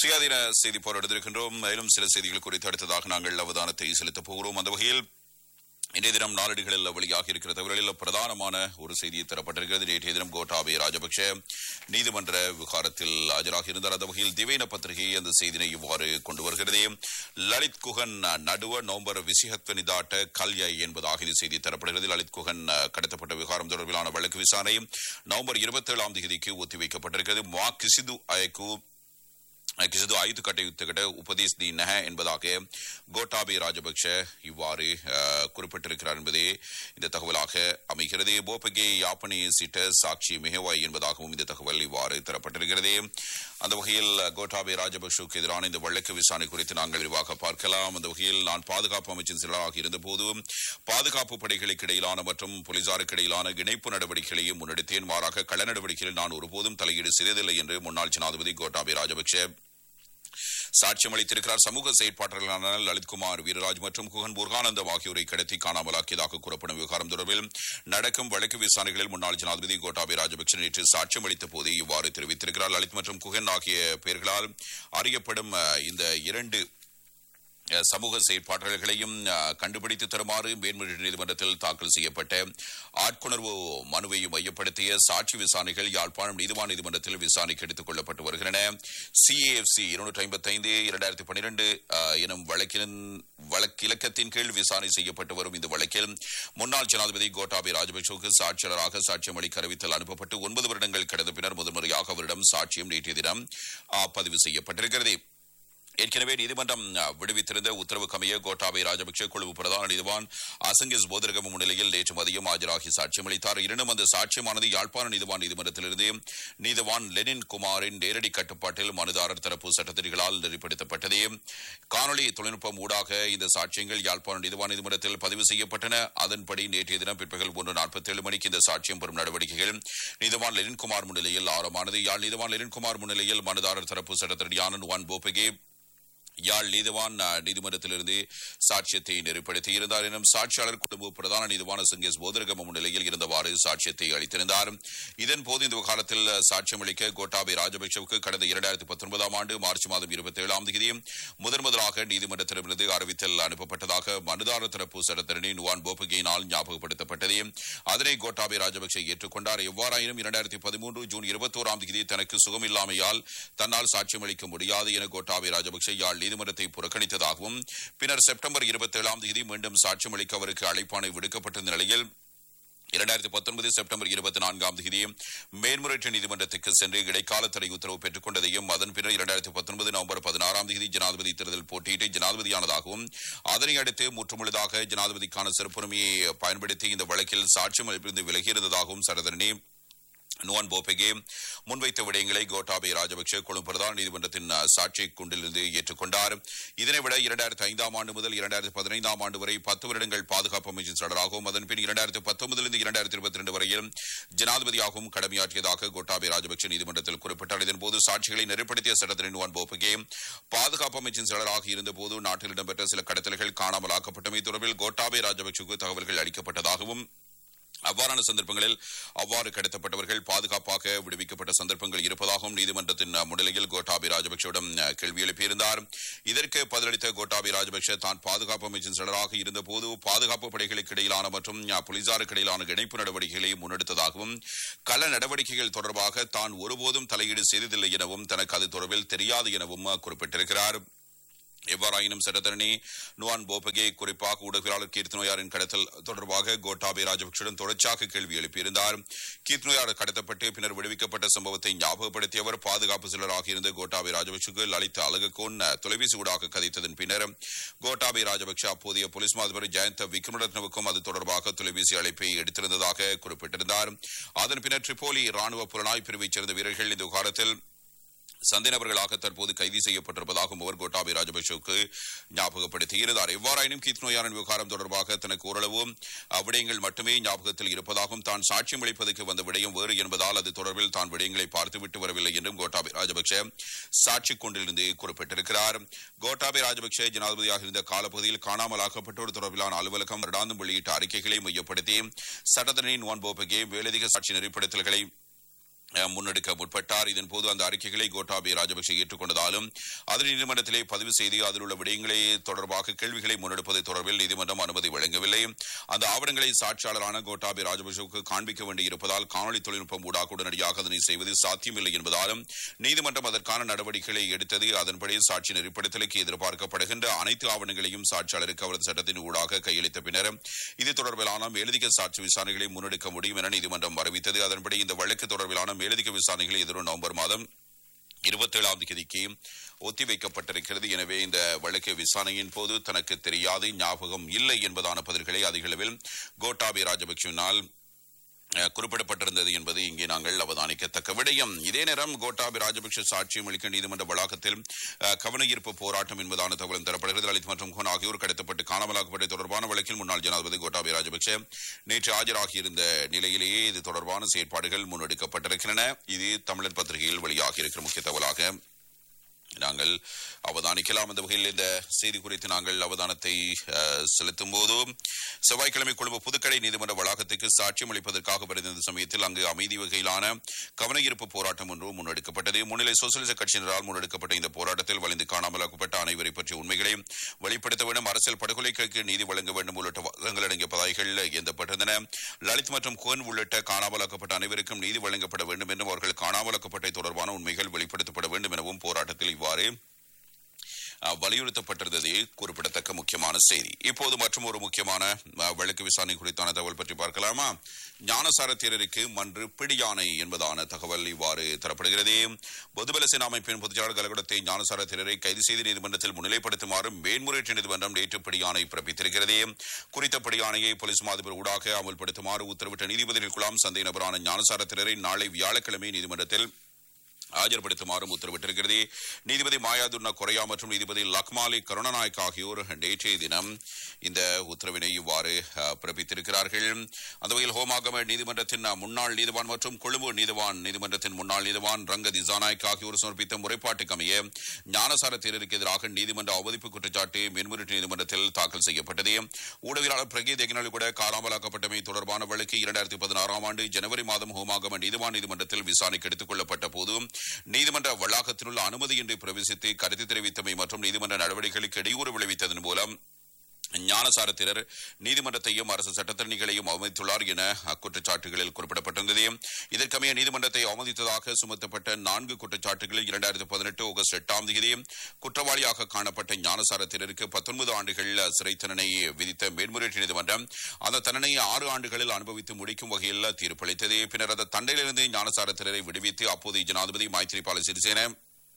சுயாதீன செய்தி போர் எடுத்திருக்கின்றோம் மேலும் சில செய்திகள் குறித்து அடுத்ததாக நாங்கள் அவதானத்தை செலுத்தப் போகிறோம் அந்த வகையில் இன்றைய தினம் நாளடிகளில் வெளியாக இருக்கிற தகவல்களில் பிரதானமான ஒரு செய்தி தரப்பட்டிருக்கிறது நேற்றைய தினம் கோட்டாபய ராஜபக்ஷ நீதிமன்ற விவகாரத்தில் ஆஜராக இருந்தார் அந்த வகையில் திவேன பத்திரிகை அந்த செய்தினை இவ்வாறு கொண்டு வருகிறது லலித் குகன் நடுவ நோம்பர் விசிஹத்வ நிதாட்ட கல்யை என்பதாக இந்த செய்தி தரப்படுகிறது லலித் குகன் அஹ், கடத்தப்பட்ட விவகாரம் தொடர்பிலான வழக்கு விசாரணை நவம்பர் இருபத்தி ஏழாம் தேதிக்கு ஒத்திவைக்கப்பட்டிருக்கிறது மா கிசிது அயக்கு கிசிது ஐದು ಕಟ್ಟೆಯುತ್ತಗಡೆ ಉಪದೇಶ ದಿ ನಹ என்பதாக கோட்டாபே ராஜபக்ஷ இவ்வாறு அஹ், குறிப்பிட்டிருக்கிறார் என்பதே இந்த தகவலாக அமைகிறது போபகே யாப்பனே சிட்ட சாட்சி மிகவாய் என்பதாகவும் இந்த தகவல் இவ்வாறு தரப்பட்டிருக்கிறது அந்த வகையில் கோட்டாபே ராஜபக்ஷவுக்கு எதிரான இந்த வழக்கு விசாரணை குறித்து நாங்கள் விரிவாக பார்க்கலாம் அந்த வகையில் நான் பாதுகாப்பு அமைச்சின் செயலாளராக இருந்தபோது பாதுகாப்பு படைகளுக்கு இடையிலான மற்றும் போலீசாருக்கு இடையிலான இணைப்பு நடவடிக்கைகளையும் முன்னெடுத்தேன் மாறாக கள நடவடிக்கைகளில் நான் ஒருபோதும் தலையீடு செய்ததில்லை என்று முன்னாள் ஜனாதிபதி கோட்டாபே ராஜபக்ஷ சாட்சியம் அளித்திருக்கிறார் சமூக செயற்பாட்டாளர்களான லலித்குமார் வீரராஜ் மற்றும் குகன் புர்கானந்தம் ஆகியோரை கடத்தி காணாமலாக்கியதாக கூறப்படும் விவகாரம் தொடர்பில் நடக்கும் வழக்கு விசாரணைகளில் முன்னாள் ஜனாதிபதி கோட்டாபே ராஜபக்ஷ நேற்று சாட்சியம் அளித்த போது இவ்வாறு தெரிவித்திருக்கிறார் லலித் மற்றும் குகன் ஆகிய பெயர்களால் அறியப்படும் அஹ், இந்த இரண்டு அஹ், சமூக செயற்பாட்டாளர்களையும் அஹ், கண்டுபிடித்து தருமாறு மேன்முறையீட்டு நீதிமன்றத்தில் தாக்கல் செய்யப்பட்ட ஆட்கொணர்வு மனுவையும் மையப்படுத்திய சாட்சி விசாரணைகள் யாழ்ப்பாணம் நீதிவான் நீதிமன்றத்தில் விசாரணைக்கு எடுத்துக் கொள்ளப்பட்டு வருகின்றன சிஏஎஃப்சி இருநூற்றி ஐம்பத்தி ஐந்து இரண்டாயிரத்தி பன்னிரண்டு எனும் வழக்கின் வழக்கிலக்கத்தின் கீழ் விசாரணை செய்யப்பட்டு வரும் இந்த வழக்கில் முன்னாள் ஜனாதிபதி கோட்டாபே ராஜபக்சவுக்கு சாட்சியாளராக சாட்சியம் அளிக்க அறிவித்தல் அனுப்பப்பட்டு ஒன்பது வருடங்கள் கடந்த பின்னர் முதன்முறையாக அவரிடம் சாட்சியம் நேற்றைய தினம் அஹ், பதிவு செய்யப்பட்டிருக்கிறது ஏற்கனவே நீதிமன்றம் அஹ், விடுவித்திருந்த உத்தரவுக்கமைய கோட்டாபை ராஜபக்ஷ குழு பிரதான நீதிவான் அசங்கிஸ் போதரகம் முன்னிலையில் நேற்று மதியம் ஆஜராகி சாட்சியம் அளித்தார் எனினும் அந்த சாட்சியமானது யாழ்ப்பாண நீதிவான் நீதிமன்றத்திலிருந்து நீதிவான் லெனின் குமாரின் நேரடி கட்டுப்பாட்டில் மனுதாரர் தரப்பு சட்டத்திரிகளால் நெறிப்படுத்தப்பட்டது காணொலி தொழில்நுட்பம் ஊடாக இந்த சாட்சியங்கள் யாழ்ப்பாண நீதிவான் நீதிமன்றத்தில் பதிவு செய்யப்பட்டன அதன்படி நேற்றைய தினம் பிற்பகல் ஒன்று நாற்பத்தி ஏழு மணிக்கு இந்த சாட்சியம் பெறும் நடவடிக்கைகள் நீதிவான் லெனின்குமார் முன்னிலையில் ஆரம்பமானது யாழ் நீதிவான் லெனின்குமார் முன்னிலையில் மனுதாரர் தரப்பு சட்டத்திரியான நுவான் போபகே யாழ் நீதிவான் அஹ், நீதிமன்றத்திலிருந்து சாட்சியத்தை நெறிப்படுத்தி இருந்தார் எனும் சாட்சியாளர் குடும்ப பிரதான நீதிவான சங்கேஸ் போதரகம முன்னிலையில் இருந்தவாறு சாட்சியத்தை அளித்திருந்தார் இதன் போது இந்த விவகாரத்தில் அஹ், சாட்சியம் அளிக்க கோட்டாபே ராஜபக்சவுக்கு கடந்த இரண்டாயிரத்தி பத்தொன்பதாம் ஆண்டு மார்ச் மாதம் இருபத்தி ஏழாம் தேதி முதன் முதலாக நீதிமன்றத்திடமிருந்து அறிவித்தல் அனுப்பப்பட்டதாக மனுதாரர் தரப்பு சட்டத்தரணி நுவான் போபகேயினால் ஞாபகப்படுத்தப்பட்டது அதனை கோட்டாபே ராஜபக்சே ஏற்றுக்கொண்டார் எவ்வாறாயினும் இரண்டாயிரத்தி பதிமூன்று ஜூன் இருபத்தோராம் தேதி தனக்கு சுகமில்லாமையால் தன்னால் சாட்சியம் அளிக்க முடியாது என கோட்டாபே ராஜபக்சே யாழ் நீதிமன்றத்தை புறக்கணித்ததாகவும் பின்னர் செப்டம்பர் இருபத்தி ஏழாம் தேதி மீண்டும் சாட்சியம் அளிக்க அவருக்கு அழைப்பாணை விடுக்கப்பட்டிருந்த நிலையில் இரண்டாயிரத்தி பத்தொன்பது செப்டம்பர் இருபத்தி நான்காம் தேதி மேன்முறையீட்டு நீதிமன்றத்துக்கு சென்று இடைக்கால தடை உத்தரவு பெற்றுக் கொண்டதையும் அதன் பின்னர் இரண்டாயிரத்தி பத்தொன்பது நவம்பர் பதினாறாம் தேதி ஜனாதிபதி தேர்தல் போட்டியிட்டு ஜனாதிபதியானதாகவும் அதனை அடுத்து முற்றுமுழுதாக ஜனாதிபதிக்கான சிறப்புரிமையை பயன்படுத்தி இந்த வழக்கில் சாட்சியம் அளிப்பிருந்து விலகியிருந்ததாகவும் சரதரணி நுவான் போபெகே முன்வைத்த விடயங்களை கோட்டாபே ராஜபக்ஷ கொழும்பு பிரதான நீதிமன்றத்தின் அஹ், சாட்சி குண்டிலிருந்து ஏற்றுக்கொண்டார் இதனைவிட இரண்டாயிரத்தி ஐந்தாம் ஆண்டு முதல் இரண்டாயிரத்தி பதினைந்தாம் ஆண்டு வரை பத்து வருடங்கள் பாதுகாப்பு அமைச்சின் செயலராகவும் அதன் பின் இரண்டாயிரத்தி பத்தொன்பதிலிருந்து இரண்டாயிரத்தி இருபத்தி ரெண்டு வரையில் ஜனாதிபதியாகவும் கடமையாற்றியதாக கோட்டாபே ராஜபக்ஷ நீதிமன்றத்தில் குறிப்பிட்டார் இதன்போது சாட்சிகளை நெறிப்படுத்திய சட்டத்தின் நுவான் போபெகே பாதுகாப்பு அமைச்சின் செயலராக இருந்தபோது நாட்டில் இடம்பெற்ற சில கடத்தல்கள் காணாமலாக்கப்பட்டமை தொடர்பில் கோட்டாபே ராஜபக்ஷவுக்கு தகவல்கள் அளிக்கப்பட்டதாகவும் அவ்வாறான சந்தர்ப்பங்களில் அவ்வாறு கடத்தப்பட்டவர்கள் பாதுகாப்பாக விடுவிக்கப்பட்ட சந்தர்ப்பங்கள் இருப்பதாகவும் நீதிமன்றத்தின் அஹ், முன்னிலையில் கோட்டாபி ராஜபக்சவிடம் அஹ், கேள்வி எழுப்பியிருந்தார் இதற்கு பதிலளித்த கோட்டாபி ராஜபக்ஷ தான் பாதுகாப்பு அமைச்சின் செயலராக இருந்தபோது பாதுகாப்பு படைகளுக்கு இடையிலான மற்றும் அஹ், போலீசாருக்கு இடையிலான இணைப்பு நடவடிக்கைகளை முன்னெடுத்ததாகவும் கள நடவடிக்கைகள் தொடர்பாக தான் ஒருபோதும் தலையீடு செய்ததில்லை எனவும் தனக்கு அது தொடர்பில் தெரியாது எனவும் அஹ், குறிப்பிட்டிருக்கிறார் எவ்வாறாயினும் சட்டத்தரணி நுவான் போபகே குறிப்பாக ஊடகவியலாளர் கீர்த்தி நோயாரின் கடத்தல் தொடர்பாக கோட்டாபே ராஜபக்ஷுடன் தொடர்ச்சியாக கேள்வி எழுப்பியிருந்தார் கீர்த்தி நோயார் கடத்தப்பட்டு பின்னர் விடுவிக்கப்பட்ட சம்பவத்தை ஞாபகப்படுத்தியவர் பாதுகாப்பு செயலராக இருந்த கோட்டாபே ராஜபக்ஷுக்கு லலித் அழகக்கோன் தொலைபேசி ஊடாக கதைத்ததன் பின்னர் கோட்டாபே ராஜபக்ஷ அப்போதைய போலீஸ் மாதிபர் ஜெயந்த விக்ரமரத்னவுக்கும் அது தொடர்பாக தொலைபேசி அழைப்பை எடுத்திருந்ததாக குறிப்பிட்டிருந்தார் அதன் பின்னர் ட்ரிபோலி ராணுவ புலனாய்வு பிரிவைச் சேர்ந்த வீரர்கள் இந்த விவகாரத்தில் சந்தேகநபர்களாக தற்போது கைது செய்யப்பட்டிருப்பதாகவும் அவர் கோட்டாபே ராஜபக்சவுக்கு ஞாபகப்படுத்தியிருந்தார் எவ்வாறாயினும் கீத் நோயாளன் விவகாரம் தொடர்பாக தனக்கு ஓரளவு விடயங்கள் மட்டுமே ஞாபகத்தில் இருப்பதாகவும் தான் சாட்சியம் அளிப்பதற்கு வந்த விடயம் வேறு என்பதால் அது தொடர்பில் தான் விடயங்களை பார்த்துவிட்டு வரவில்லை என்றும் கோட்டாபே ராஜபக்ச சாட்சி கொண்டிலிருந்து குறிப்பிட்டிருக்கிறார் கோட்டாபே ராஜபக்ச ஜனாதிபதியாக இருந்த காலப்பகுதியில் காணாமலாக்கப்பட்டோர் தொடர்பிலான அலுவலகம் வருடாந்தம் வெளியிட்ட அறிக்கைகளை மையப்படுத்தி சட்டத்தரணி நுவான் போபகே மேலதிக சாட்சி நெறிப்படுத்தல்களை அஹ், முன்னெடுக்க முற்பட்டார் இதன் போது அந்த அறிக்கைகளை கோட்டாபய ராஜபக்ஷ ஏற்றுக்கொண்டதாலும் அதனை நீதிமன்றத்திலே பதிவு செய்து அதில் உள்ள விடயங்களை தொடர்பாக கேள்விகளை முன்னெடுப்பது தொடர்பில் நீதிமன்றம் அனுமதி வழங்கவில்லை அந்த ஆவணங்களை சாட்சியாளரான கோட்டாபய ராஜபக்ஷவுக்கு காண்பிக்க வேண்டியிருப்பதால் காணொலி தொழில்நுட்பம் ஊடாக உடனடியாக அதனை செய்வது சாத்தியமில்லை என்பதாலும் நீதிமன்றம் அதற்கான நடவடிக்கைகளை எடுத்தது அதன்படி சாட்சி நெறிப்படுத்தலுக்கு எதிர்பார்க்கப்படுகின்ற அனைத்து ஆவணங்களையும் சாட்சியாளருக்கு அவரது சட்டத்தின் ஊடாக கையளித்த பின்னர் இது தொடர்பிலான மேலதிக சாட்சி விசாரணைகளை முன்னெடுக்க முடியும் என நீதிமன்றம் அறிவித்தது அதன்படி இந்த வழக்கு தொடர்பிலான மேலதிக விசாரணைகள் எதிரும் நவம்பர் மாதம் இருபத்தேழாம் தேதிக்கு ஒத்திவைக்கப்பட்டிருக்கிறது எனவே இந்த வழக்கு விசாரணையின் போது தனக்கு தெரியாது ஞாபகம் இல்லை என்பதான பதில்களை அதிகளவில் கோட்டாபி ராஜபக்சவினால் அஹ், குறிப்பிடப்பட்டிருந்தது என்பது இங்கே நாங்கள் அவதானிக்கத்தக்க விடயம் இதே நேரம் கோட்டாபி ராஜபக்ஷ சாட்சியம் அளிக்க நீதிமன்ற வளாகத்தில் அஹ், கவன ஈர்ப்பு போராட்டம் என்பதான தகவலும் தரப்படுகிறது லலித் மற்றும் குன் ஆகியோர் கடத்தப்பட்டு காணாமலாக்கப்பட்ட தொடர்பான வழக்கில் முன்னாள் ஜனாதிபதி கோட்டாபி ராஜபக்ஷ நேற்று ஆஜராகியிருந்த நிலையிலேயே இது தொடர்பான செயற்பாடுகள் முன்னெடுக்கப்பட்டிருக்கின்றன இது தமிழர் பத்திரிகையில் வெளியாகியிருக்கிற முக்கிய தகவலாக நாங்கள் அவதானிக்கலாம் அந்த வகையில் இந்த செய்தி குறித்து நாங்கள் அவதானத்தை அஹ், செலுத்தும் போது செவ்வாய்க்கிழமை கொழும்பு புதுக்கடை நீதிமன்ற வளாகத்துக்கு சாட்சியம் அளிப்பதற்காக வருகின்ற சமயத்தில் அங்கு அமைதி வகையிலான கவன ஈர்ப்பு போராட்டம் ஒன்று முன்னெடுக்கப்பட்டது முன்னிலை சோசியலிச கட்சியினரால் முன்னெடுக்கப்பட்ட இந்த போராட்டத்தில் வலிந்து காணாமலாக்கப்பட்ட அனைவரை பற்றிய உண்மைகளை வெளிப்படுத்த வேண்டும் அரசியல் படுகொலைகளுக்கு நீதி வழங்க வேண்டும் உள்ளிட்ட வாதங்கள் அடங்கிய பதாய்கள் ஏந்தப்பட்டிருந்தன லலித் மற்றும் கோன் உள்ளிட்ட காணாமலாக்கப்பட்ட அனைவருக்கும் நீதி வழங்கப்பட வேண்டும் என்றும் அவர்கள் காணாமலாக்கப்பட்ட தொடர்பான உண்மைகள் வெளிப்படுத்தப்பட வேண்டும் எனவும் போராட்டத்தில் இவ்வாறு அஹ், வலியுறுத்தப்பட்டிருந்தது குறிப்பிடத்தக்க முக்கியமான செய்தி இப்போது மற்றும் ஒரு முக்கியமான அஹ், வழக்கு விசாரணை குறித்தான தகவல் பற்றி பார்க்கலாமா ஞானசார தேரருக்கு மன்று பிடியானை என்பதான தகவல் இவ்வாறு தரப்படுகிறது பொதுபல சேனா அமைப்பின் பொதுச்செயலாளர் கலகுடத்தை ஞானசார தேரரை கைது செய்து நீதிமன்றத்தில் முன்னிலைப்படுத்துமாறு மேன்முறையீட்டு நீதிமன்றம் நேற்று பிடியானை பிறப்பித்திருக்கிறது குறித்த பிடியானையை போலீஸ் மாதிபர் ஊடாக அமல்படுத்துமாறு உத்தரவிட்ட நீதிபதிகள் குழாம் சந்தேக நபரான ஞானசார தேரரை நாளை வியாழக்கிழமை நீதிமன்றத்தில் ஆஜர்படுத்துமாறும் உத்தரவிட்டிருக்கிறது நீதிபதி மாயாதுர்னா கொரையா மற்றும் நீதிபதி லக்மாலி கருணநாயக் ஆகியோர் நேற்றைய தினம் இந்த உத்தரவினை இவ்வாறு அஹ், பிறப்பித்திருக்கிறார்கள் அந்த வகையில் ஹோமாகம நீதிமன்றத்தின் அஹ், முன்னாள் நீதிவான் மற்றும் கொழும்பு நீதிவான் நீதிமன்றத்தின் முன்னாள் நீதிவான் ரங்க திசாநாயக் ஆகியோர் சமர்ப்பித்த முறைப்பாட்டுக்கு அமைய ஞானசார தேரருக்கு எதிராக நீதிமன்ற அவமதிப்பு குற்றச்சாட்டு மேன்முறையீட்டு நீதிமன்றத்தில் தாக்கல் செய்யப்பட்டது ஊடகவியலாளர் பிரகீத் எக்னால் கூட காணாமலாக்கப்பட்டமை தொடர்பான வழக்கு இரண்டாயிரத்தி பதினாறாம் ஆண்டு ஜனவரி மாதம் ஹோமாகம நீதிவான் நீதிமன்றத்தில் விசாரணைக்கு எடுத்துக் கொள்ளப்பட்ட போது நீதிமன்ற வளாகத்தினுள் அனுமதியின்றி பிரவேசித்து கருத்து தெரிவித்தமை மற்றும் நீதிமன்ற நடவடிக்கைகளுக்கு இடையூறு விளைவித்ததன் மூலம் ஞானசாரத்திரர் நீதிமன்றத்தையும் அரசு சட்டத்தரணிகளையும் அவமதித்துள்ளார் என அக்குற்றச்சாட்டுகளில் குறிப்பிடப்பட்டிருந்தது இதற்கமைய நீதிமன்றத்தை அவமதித்ததாக சுமத்தப்பட்ட நான்கு குற்றச்சாட்டுகளில் இரண்டாயிரத்தி பதினெட்டு ஆகஸ்ட் எட்டாம் தேதி குற்றவாளியாக காணப்பட்ட ஞானசாரத்திரருக்கு பத்தொன்பது ஆண்டுகள் சிறை தண்டனை விதித்த மேன்முறையீட்டு நீதிமன்றம் அந்த தண்டனையை ஆறு ஆண்டுகளில் அனுபவித்து முடிக்கும் வகையில் தீர்ப்பளித்தது பின்னர் அந்த தண்டையிலிருந்து ஞானசாரத்திரரை விடுவித்து அப்போதைய ஜனாதிபதி மைத்திரிபால சிறிசேன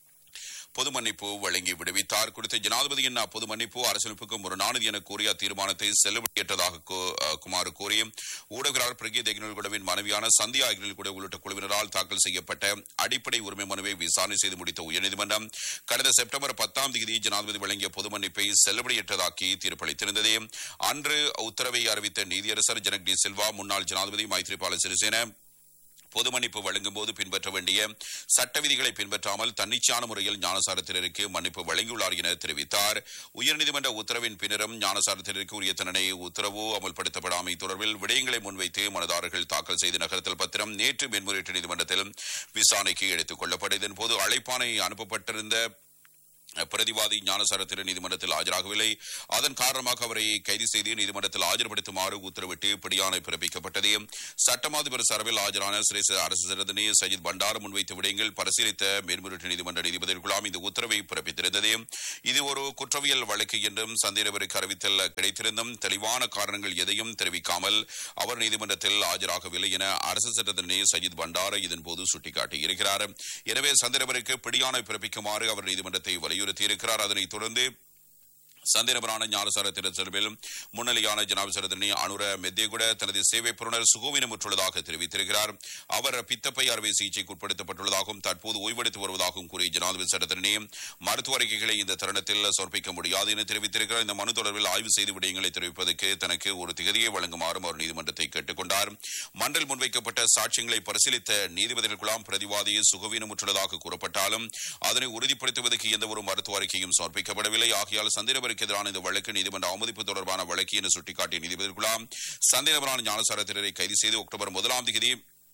பொது மன்னிப்பு வழங்கி விடுவித்தார் குறித்த ஜனாதிபதியின் பொது மன்னிப்பு அரசமைப்புக்கு முரணானது என கூறிய தீர்மானத்தை செல்லுபடியற்றதாக கு- அஹ் குமார் கூறி ஊடகராளர் பிரகீத் எக்னல்குடவின் மனைவியான சந்தியா எக்னல்குட உள்ளிட்ட குழுவினரால் தாக்கல் செய்யப்பட்ட அடிப்படை உரிமை மனுவை விசாரணை செய்து முடித்த உயர்நீதிமன்றம் கடந்த செப்டம்பர் பத்தாம் தேதி ஜனாதிபதி வழங்கிய பொது மன்னிப்பை செல்லுபடியற்றதாக்கி தீர்ப்பளித்திருந்தது அன்று உத்தரவை அறிவித்த நீதியரசர் ஜனக் டி சில்வா முன்னாள் ஜனாதிபதி மைத்ரிபால சிறிசேன பொது மன்னிப்பு வழங்கும் போது பின்பற்ற வேண்டிய சட்ட விதிகளை பின்பற்றாமல் தன்னிச்சையான முறையில் ஞானசாரத்தினருக்கு மன்னிப்பு வழங்கியுள்ளார் என தெரிவித்தார் உயர்நீதிமன்ற உத்தரவின் பின்னரும் ஞானசாரத்தினருக்கு உரிய தண்டனை உத்தரவு அமல்படுத்தப்படாமை தொடர்பில் விடயங்களை முன்வைத்து மனுதாரர்கள் தாக்கல் செய்த நகர்த்தல் பத்திரம் நேற்று மேன்முறையீட்டு நீதிமன்றத்தில் விசாரணைக்கு எடுத்துக் கொள்ளப்பட்டது இதன் போது அழைப்பானை அனுப்பப்பட்டிருந்த பிரதிவாதி ஞானசாரத்திர நீதிமன்றத்தில் ஆஜராகவில்லை அதன் காரணமாக அவரை கைது செய்து நீதிமன்றத்தில் ஆஜர்படுத்துமாறு உத்தரவிட்டு பிடியாணை பிறப்பிக்கப்பட்டது சட்டமாதிபர் சார்பில் ஆஜரான சிரேச அரசு சிறந்தனே சஜித் பண்டார் முன்வைத்த விடயங்கள் பரிசீலித்த மேன்முறையீட்டு நீதிமன்ற நீதிபதிகள் குழாம் இந்த உத்தரவை பிறப்பித்திருந்தது இது ஒரு குற்றவியல் வழக்கு என்றும் சந்தேகவருக்கு அறிவித்தல் கிடைத்திருந்தும் தெளிவான காரணங்கள் எதையும் தெரிவிக்காமல் அவர் நீதிமன்றத்தில் ஆஜராகவில்லை என அரசு சட்டத்தரணி சஜித் பண்டார இதன்போது சுட்டிக்காட்டியிருக்கிறார் எனவே சந்தேகவருக்கு பிடியாணை பிறப்பிக்குமாறு அவர் நீதிமன்றத்தை வலியுறுத்தியிருக்கிறார் அதனைத் தொடர்ந்து சந்தேகபரான ஞானசார திருச்செல்வில் முன்னிலையான ஜனாபிசரதனி அனுர மெத்தேகுட தனது சேவை புறனர் சுகவீனமுற்றுள்ளதாக தெரிவித்திருக்கிறார் அவர் பித்தப்பை அறுவை சிகிச்சைக்கு உட்படுத்தப்பட்டுள்ளதாகவும் தற்போது ஓய்வெடுத்து வருவதாகவும் கூறிய ஜனாதிபதி சரதனி மருத்துவ அறிக்கைகளை இந்த தருணத்தில் சமர்ப்பிக்க முடியாது என தெரிவித்திருக்கிறார் இந்த மனு தொடர்பில் ஆய்வு செய்து விடயங்களை தெரிவிப்பதற்கு தனக்கு ஒரு திகதியை வழங்குமாறும் அவர் நீதிமன்றத்தை கேட்டுக் கொண்டார் மண்டல் முன்வைக்கப்பட்ட சாட்சியங்களை பரிசீலித்த நீதிபதிகள் குழாம் பிரதிவாதி சுகவீனமுற்றுள்ளதாக கூறப்பட்டாலும் அதனை உறுதிப்படுத்துவதற்கு எந்த ஒரு மருத்துவ அறிக்கையும் சமர்ப்பிக்கப்படவில்லை ஆகையால் சந்தேகவருக்கு எதிரான இந்த வழக்கு நீதிமன்ற அவமதிப்பு தொடர்பான வழக்கு என சுட்டிக்காட்டிய நீதிபதிகள் குழாம் சந்தேகபரான ஞானசார திரரை கைது செய்து அக்டோபர் முதலாம் தேதி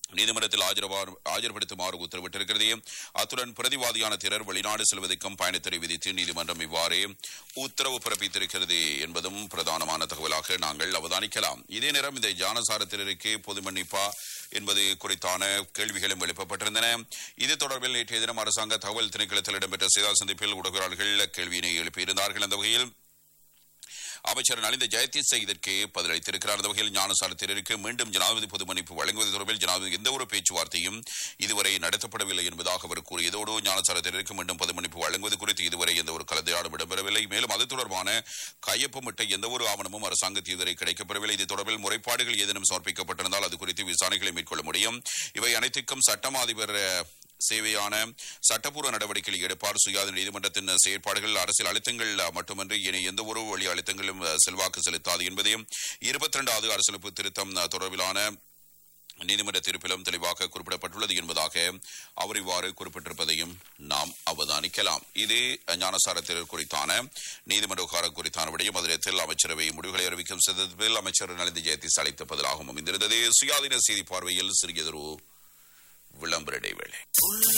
நீதிமன்றத்தில் ஆஜரவா- ஆஜர்படுத்துமாறு உத்தரவிட்டிருக்கிறது அத்துடன் பிரதிவாதியான திறர் வெளிநாடு செல்வதற்கும் பயணத்தடை விதித்து நீதிமன்றம் இவ்வாறு உத்தரவு பிறப்பித்திருக்கிறது என்பதும் பிரதானமான தகவலாக நாங்கள் அவதானிக்கலாம் இதே நேரம் இந்த ஜானசார திறருக்கு பொது மன்னிப்பா என்பது குறித்தான கேள்விகளும் எழுப்பப்பட்டிருந்தன இது தொடர்பில் நேற்றைய தினம் அரசாங்க தகவல் திணைக்களத்தில் இடம்பெற்ற செய்தியாளர் சந்திப்பில் ஊடகவியலாளர்கள் கேள்வியினை எழுப்பியிருந்தார்கள் அந்த வகையில் அமைச்சர் நலிந்த ஜெயதீஷ் இதற்கு பதிலளித்திருக்கிறார் அந்த வகையில் ஞானசாரத்தினருக்கு மீண்டும் ஜனாதிபதி பொது மன்னிப்பு வழங்குவது தொடர்பில் ஜனாதிபதி எந்த ஒரு பேச்சுவார்த்தையும் இதுவரை நடத்தப்படவில்லை என்பதாக அவர் கூறியதோடு ஞானசாரத்தினருக்கு மீண்டும் பொது மன்னிப்பு வழங்குவது குறித்து இதுவரை எந்த ஒரு கலந்துரையாடும் இடம்பெறவில்லை மேலும் அது தொடர்பான கையொப்பமிட்ட எந்த ஒரு ஆவணமும் அரசாங்கத்தில் இதுவரை கிடைக்கப்பெறவில்லை இது தொடர்பில் முறைப்பாடுகள் ஏதேனும் சமர்ப்பிக்கப்பட்டிருந்தால் அது குறித்து விசாரணைகளை மேற்கொள்ள முடியும் இவை அனைத்துக்கும் சட்டம் அதிபர் அஹ், சேவையான சட்டப்பூர்வ நடவடிக்கைகள் எடுப்பார் சுயாதீன நீதிமன்றத்தின் செயற்பாடுகள் அரசியல் அழுத்தங்கள் மட்டுமன்றி இனி எந்த ஒரு வழி அழுத்தங்களும் அஹ், செல்வாக்கு செலுத்தாது என்பதையும் இருபத்தி இரண்டாவது அரசியலமைப்பு திருத்தம் அஹ், தொடர்பிலான நீதிமன்ற தீர்ப்பிலும் தெளிவாக குறிப்பிடப்பட்டுள்ளது என்பதாக அவர் இவ்வாறு குறிப்பிட்டிருப்பதையும் நாம் அவதானிக்கலாம் இது ஞானசாரத்தினர் குறித்தான நீதிமன்ற விவகாரம் குறித்தான விடயம் அதில் அமைச்சரவை முடிவுகளை அறிவிக்கும் சந்தர்ப்பத்தில் அமைச்சர் நலிந்த ஜெயதீஷ் அளித்த பதிலாகவும் அமைந்திருந்தது சுயாதீன செய்தி பார்வையில் சிறியதொரு விளம்பர இடைவேளை